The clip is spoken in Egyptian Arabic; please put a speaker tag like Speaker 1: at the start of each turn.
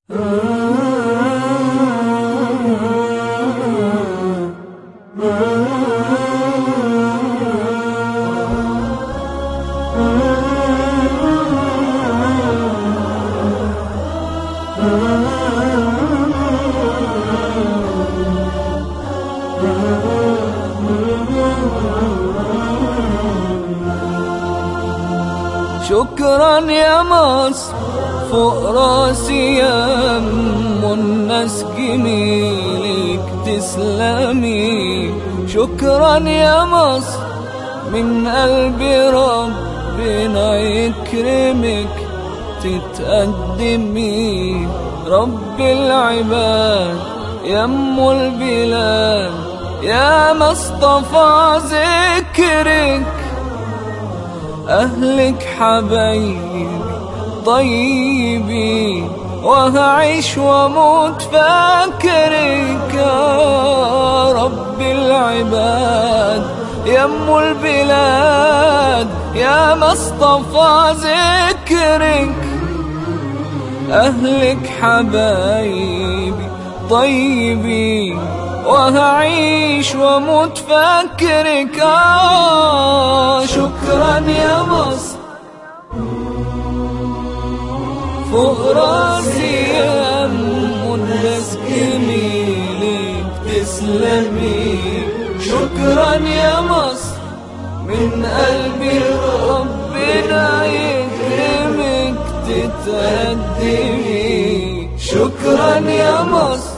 Speaker 1: شكرا يا مصر فوق راسي يا ام الناس جميلك تسلمي شكرا يا مصر من قلبي ربنا يكرمك تتقدمي رب العباد يا ام البلاد يا مصطفى ذكرك أهلك حبايبي طيبي وهعيش واموت فاكرك يا رب العباد يا ام البلاد يا مصطفى ذكرك أهلك حبايبي طيبي وهعيش واموت فاكرك آه شكرا يا مصر فوق راسي يا ام الناس جميلك تسلمي شكرا يا مصر من قلبي ربنا يكرمك تتقدمي شكرا يا مصر